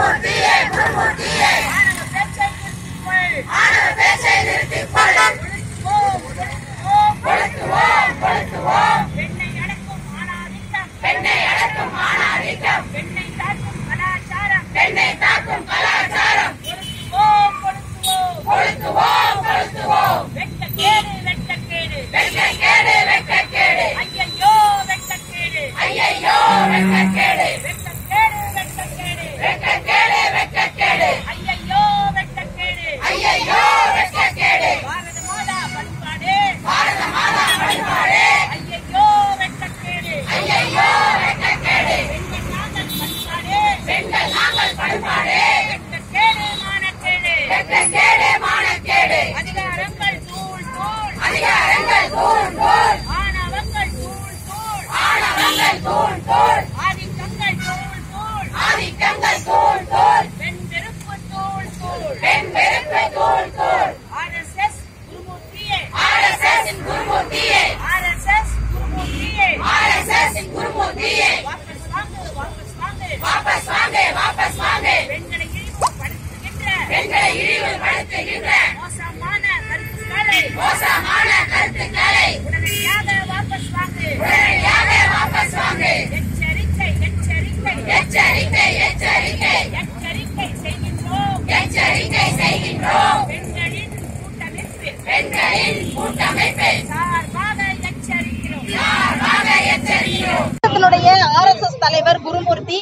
ஆணவ பேச்சை நிறுத்திக்கொள் கொளுத்துவோம் கொளுத்துவோம் பெண்ணை அடக்கும் ஆணாதிக்கம் பெண்ணை அடக்கும் ஆணாதிக்கம் பெண்ணை தாக்கும் கலாச்சாரம் பெண்ணை தாக்கும் கலாச்சாரம் கொளுத்துவோம் கொளுத்துவோம் கொளுத்துவோம் வெட்டக்கேடு வெட்டக்கேடு வெட்டக்கேடு வெட்டக்கேடு ஐயையோ வெட்டக்கேடு ஐயையோ வெட்டக்கேடு வெட்டக்கேடு வெட்டக்கேடு வெட்டக்கேடு வெட்டக்கேடு ஐயையோ வெட்டக்கேடு ஐயையோ வெட்டக்கேடு பாரத மாதா பண்பாடு பாரத மாதா பண்பாடு ஐயையோ வெட்டக்கேடு ஐயையோ வெட்டக்கேடு பெண்கள் நாங்கள் பண்பாடு பெண்கள் நாங்கள் பண்பாடு வெட்டக்கேடு மானக்கேடு வெட்டக்கேடு மானக்கேடு அதிகாரங்கள் தூள் தூள் அதிகாரங்கள் தூள் தூள் ஆணவங்கள் தூள் தூள் ஆணவங்கள் தூள் தூள் ஆதிக்கங்கள் தூள் தூள் ஆதிக்கங்கள் தூள் தூள் பெண் வெறுப்பு தூள் தூள் பெண் வெறுப்பு தூள் தூள் ஆர்எஸ்எஸ் குருமூர்த்தியே ஆர்எஸ்எஸ் குருமூர்த்தியே ஆர்எஸ்எஸ் குருமூர்த்தியே ஆர்எஸ்எஸ் குருமூர்த்தியே வாபஸ் வாங்கு வாபஸ் வாங்கு வாபஸ் வாங்கு வாபஸ் வாங்கு பெண்களை இழிவுபடுத்துகின்ற பெண்களை இழிவுபடுத்துகின்ற மோசமான கருத்துக்களை மோசமான கருத்துக்களை உடனடியாக வாபஸ் வாங்கு உடனடியாக வாபஸ் வாங்கு எச்சரிக்கை எச்சரிக்கை எச்சரிக்கை எச்சரிக்கை எச்சரிக்கை செய்கின்றோம் எச்சரிக்கை செய்கின்றோம் பெண்களின் கூட்டமைப்பு பெண்களின் கூட்டமைப்பு சார்பாக எச்சரிக்கிறோம் சார்பாக எச்சரிக்கிறோம் தமிழகத்தினுடைய ஆர்எஸ்எஸ் தலைவர் குருமூர்த்தி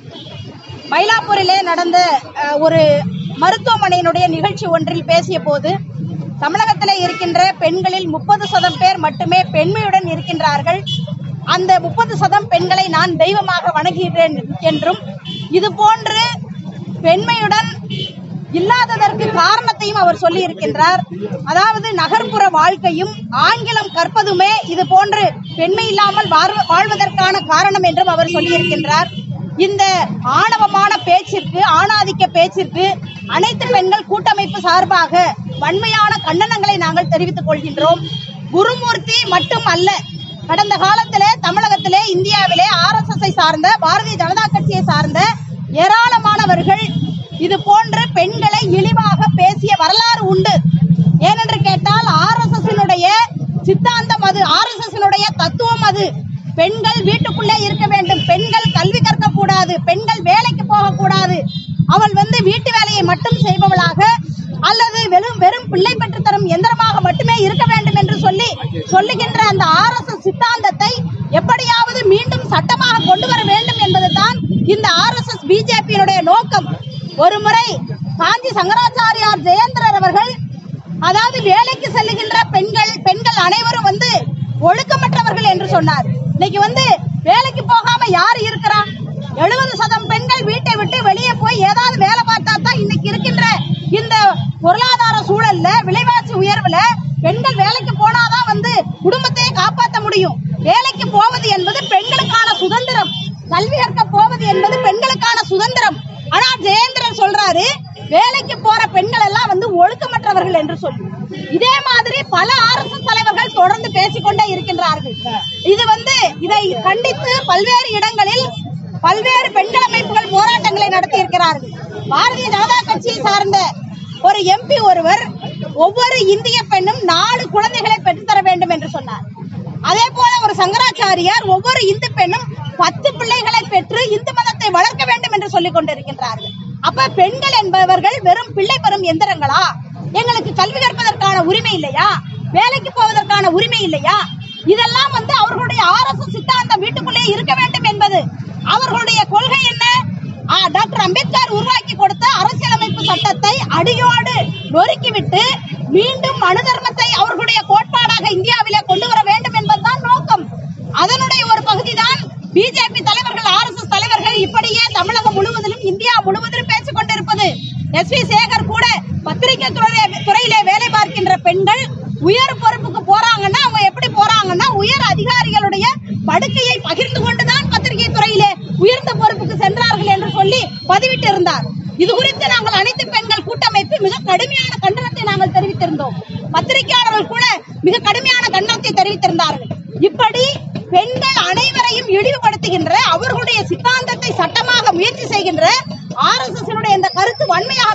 மயிலாப்பூரிலே நடந்த அஹ், ஒரு மருத்துவமனையினுடைய நிகழ்ச்சி ஒன்றில் பேசிய போது தமிழகத்திலே இருக்கின்ற பெண்களில் முப்பது சதம் பேர் மட்டுமே பெண்மையுடன் இருக்கின்றார்கள் அந்த முப்பது சதம் பெண்களை நான் தெய்வமாக வணங்குகிறேன் என்றும் இது போன்று பெண்மையுடன் இல்லாததற்கு காரணத்தையும் அவர் சொல்லி இருக்கின்றார் அதாவது நகர்ப்புற வாழ்க்கையும் ஆங்கிலம் கற்பதுமே இது போன்று பெண்மை இல்லாமல் வாழ்வ- வாழ்வதற்கான காரணம் என்றும் அவர் சொல்லி இருக்கின்றார் இந்த ஆணவமான பேச்சிற்கு ஆணாதிக்க பேச்சிற்கு அனைத்து பெண்கள் கூட்டமைப்பு சார்பாக வன்மையான கண்டனங்களை நாங்கள் தெரிவித்துக் கொள்கின்றோம் குருமூர்த்தி மட்டும் அல்ல கடந்த காலத்திலே தமிழகத்திலே இந்தியாவிலே ஆர்எஸ்எஸ் சார்ந்த பாரதிய ஜனதா கட்சியை சார்ந்த ஏராளமானவர்கள் இது போன்று பெண்களை இழிவாக பேசிய வரலாறு உண்டு ஏனென்று கேட்டால் ஆர்எஸ்எஸ்னுடைய சித்தாந்தம் அது ஆர்எஸ்எஸ்னுடைய தத்துவம் அது பெண்கள் வீட்டுக்குள்ளே இருக்க வேண்டும் பெண்கள் கல்வி கற்க கூடாது பெண்கள் வேலைக்கு போகக்கூடாது அவள் வந்து வீட்டு வேலையை மட்டும் செய்பவளாக அல்லது வெறும் வெறும் பிள்ளை பெற்று தரும் எந்திரமாக மட்டுமே இருக்க வேண்டும் என்று சொல்லி சொல்லுகின்ற அந்த ஆர்எஸ்எஸ் சித்தாந்தத்தை எப்படியாவது மீண்டும் சட்டமாக கொண்டு வர வேண்டும் என்பதுதான் இந்த ஆர்எஸ்எஸ் பிஜேபியினுடைய நோக்கம் ஒரு முறை காஞ்சி சங்கராச்சாரியார் ஜெயேந்திரர் அவர்கள் அதாவது வேலைக்கு செல்லுகின்ற பெண்கள் பெண்கள் அனைவரும் வந்து ஒழுக்கமற்றவர்கள் என்று சொன்னார் இன்னைக்கு வந்து வேலைக்கு போகாம யார் இருக்கிறா எழுபது சதம் பெண்கள் வீட்டை விட்டு வெளியே போய் ஏதாவது வேலை பார்த்தா தான் இன்னைக்கு இருக்கின்ற இந்த பொருளாதார சூழல்ல விலைவாசி உயர்வுல பெண்கள் வேலைக்கு போனாதான் வந்து குடும்பத்தையே காப்பாற்ற முடியும் வேலைக்கு போவது என்பது பெண்களுக்கான சுதந்திரம் கல்வி கற்க போவது என்பது பெண்களுக்கான சுதந்திரம் ஆனா ஜெயேந்திரன் சொல்றாரு வேலைக்கு போற பெண்கள் எல்லாம் வந்து ஒழுக்கமற்றவர்கள் என்று சொல்லி இதே மாதிரி பல ஆர்எஸ்எஸ் தலைவர்கள் தொடர்ந்து பேசிக்கொண்டே இருக்கின்றார்கள் இது வந்து இதை கண்டித்து பல்வேறு இடங்களில் பல்வேறு பெண்கள் அமைப்புகள் போராட்டங்களை நடத்தி இருக்கிறார்கள் பாரதிய ஜனதா கட்சியை சார்ந்த ஒரு எம்பி ஒருவர் ஒவ்வொரு இந்திய பெண்ணும் நாலு குழந்தைகளை பெற்றுத்தர வேண்டும் என்று சொன்னார் அதே போல ஒரு சங்கராச்சாரியார் ஒவ்வொரு இந்து பெண்ணும் பத்து பிள்ளைகளை பெற்று இந்து மதத்தை வளர்க்க வேண்டும் என்று சொல்லிக் கொண்டிருக்கின்றார்கள் அப்ப பெண்கள் என்பவர்கள் வெறும் பிள்ளை பெறும் எந்திரங்களா எங்களுக்கு கல்வி கற்பதற்கான உரிமை இல்லையா வேலைக்கு போவதற்கான உரிமை இல்லையா இதெல்லாம் வந்து அவர்களுடைய ஆர்எஸ்எஸ் சித்தாந்தம் வீட்டுக்குள்ளே இருக்க வேண்டும் என்பது அவர்களுடைய கொள்கை என்ன ஆ, டாக்டர் அம்பேத்கர் உருவாக்கி கொடுத்த அரசியலமைப்பு சட்டத்தை அடியோடு நொறுக்கிவிட்டு மீண்டும் மனு தர்மத்தை அவர்களுடைய கோட்பாடாக இந்தியாவிலே கொண்டு வர வேண்டும் என்பதுதான் நோக்கம் அதனுடைய ஒரு பகுதிதான் பிஜேபி தலைவர்கள் ஆர்எஸ்எஸ் தலைவர்கள் இப்படியே தமிழகம் முழுவதிலும் இந்தியா முழுவதிலும் பேசிக் கொண்டிருப்பது எஸ் வி சேகர் கூட பத்திரிகை துறை- துறையிலே வேலை பார்க்கின்ற பெண்கள் உயர் பொறுப்புக்கு போறாங்கன்னா அவங்க எப்படி போறாங்கன்னா உயர் அதிகாரிகளுடைய படுக்கையை பகிர்ந்து கொண்டுதான் பத்திரிகை துறையிலே உயர்ந்த பொறுப்புக்கு சென்றார்கள் என்று சொல்லி பதிவிட்டு இருந்தார் இது குறித்து நாங்கள் அனைத்து பெண்கள் கூட்டமைப்பு மிக கடுமையான கண்டனத்தை நாங்கள் தெரிவித்திருந்தோம் பத்திரிகையாளர்கள் கூட மிக கடுமையான கண்டனத்தை தெரிவித்திருந்தார்கள் இப்படி பெண்கள் அனைவரையும் இழிவுபடுத்துகின்ற அவர்களுடைய சித்தாந்தத்தை சட்டமாக முயற்சி செய்கின்ற ஆர் எஸ்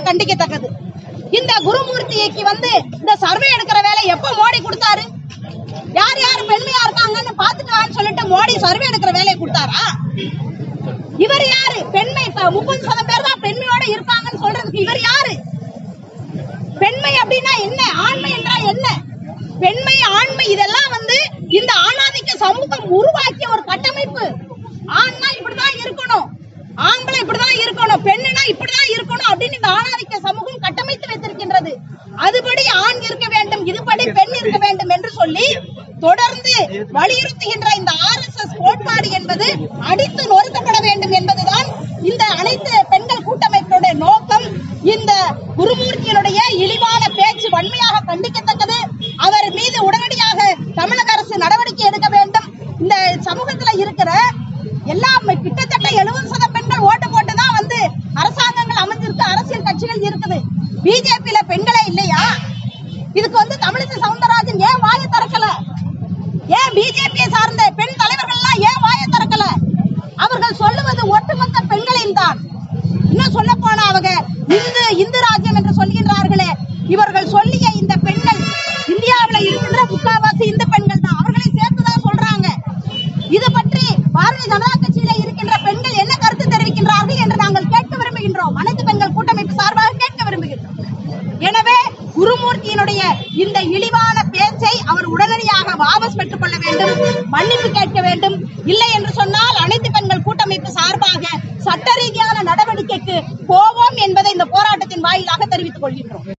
கண்டிக்கத்தக்கது இந்த குருமூர்த்திக்கு வந்து இந்த சர்வே எடுக்கிற வேலை எப்ப மோடி கொடுத்தாரு யார் யார் பெண்மையா இருக்காங்கன்னு பாத்துட்டு வான்னு சொல்லிட்டு மோடி சர்வே எடுக்கிற வேலையை கொடுத்தாரா இவர் யாரு பெண்மை இப்ப முப்பது சதம் பேர் தான் பெண்மையோட இருப்பாங்கன்னு சொல்றதுக்கு இவர் யாரு பெண்மை அப்படின்னா என்ன ஆண்மை என்றால் என்ன பெண்மை ஆண்மை இதெல்லாம் வந்து இந்த ஆணாதிக்க சமூகம் உருவாக்கிய ஒரு கட்டமைப்பு ஆண்னா இப்படிதான் இருக்கணும் ஆண்களை இப்படிதான் இருக்கணும் பெண்ணுனா இப்படிதான் இருக்கணும் அப்படின்னு இந்த ஆணாதிக்க சமூகம் கட்டமைத்து வைத்திருக்கின்றது அதுபடி ஆண் இருக்க வேண்டும் இதுபடி பெண் இருக்க வேண்டும் என்று சொல்லி தொடர்ந்து வலியுறுத்துகின்ற இந்த ஆர் எஸ் எஸ் கோட்பாடு என்பது அடித்து நொறுக்கப்பட வேண்டும் என்பதுதான் இந்த அனைத்து பெண்கள் கூட்டமைப்பினுடைய நோக்கம் இந்த குருமூர்த்தியினுடைய இழிவான பேச்சு வன்மையாக கண்டிக்கத்தக்கது அவர் மீது உடனடியாக தமிழக அரசு நடவடிக்கை எடுக்க வேண்டும் இந்த சமூகத்துல இருக்கிற எல்லாம் கிட்டத்தட்ட எழுபது சதம் பெண்கள் ஓட்டு போட்டு தான் வந்து அரசாங்கங்கள் அமைஞ்சிருக்கு அரசியல் கட்சிகள் இருக்குது பிஜேபியில பெண்களே இல்லையா இதுக்கு வந்து தமிழிசை சவுந்தரராஜன் ஏன் வாயை திறக்கல ஏன் பிஜேபியை சார்ந்த பெண் தலைவர்கள் எல்லாம் ஏன் வாயை திறக்கல அவர்கள் சொல்லுவது ஒட்டுமொத்த பெண்களின் தான் இன்னும் சொல்ல போனா அவங்க இந்து இந்து ராஜ்யம் என்று சொல்கின்றார்களே இவர்கள் சொல்லிய இந்த பெண்கள் இந்தியாவுல இருக்கின்ற முக்காவாசி இந்து பெண்கள் தான் அவர்களை சேர்த்துதான் சொல்றாங்க இது பற்றி பாரதிய ஜனதா கட்சியில இருக்கின்ற பெண்கள் என்ன கருத்து தெரிவிக்கின்றார்கள் என்று நாங்கள் கேட்க விரும்புகின்றோம் அனைத்து பெண்கள் கூட்டமைப்பு சார்பாக கேட்க விரும்புகின்றோம் எனவே குருமூர்த்தியினுடைய இந்த இழிவான பேச்சை அவர் உடனடியாக வாபஸ் பெற்றுக் கொள்ள வேண்டும் மன்னிப்பு கேட்க வேண்டும் இல்லை என்று சொன்னால் அனைத்து பெண்கள் கூட்டமைப்பு சார்பாக சட்ட ரீதியான நடவடிக்கைக்கு போவோம் என்பதை இந்த போராட்டத்தின் வாயிலாக தெரிவித்துக் கொள்கின்றோம்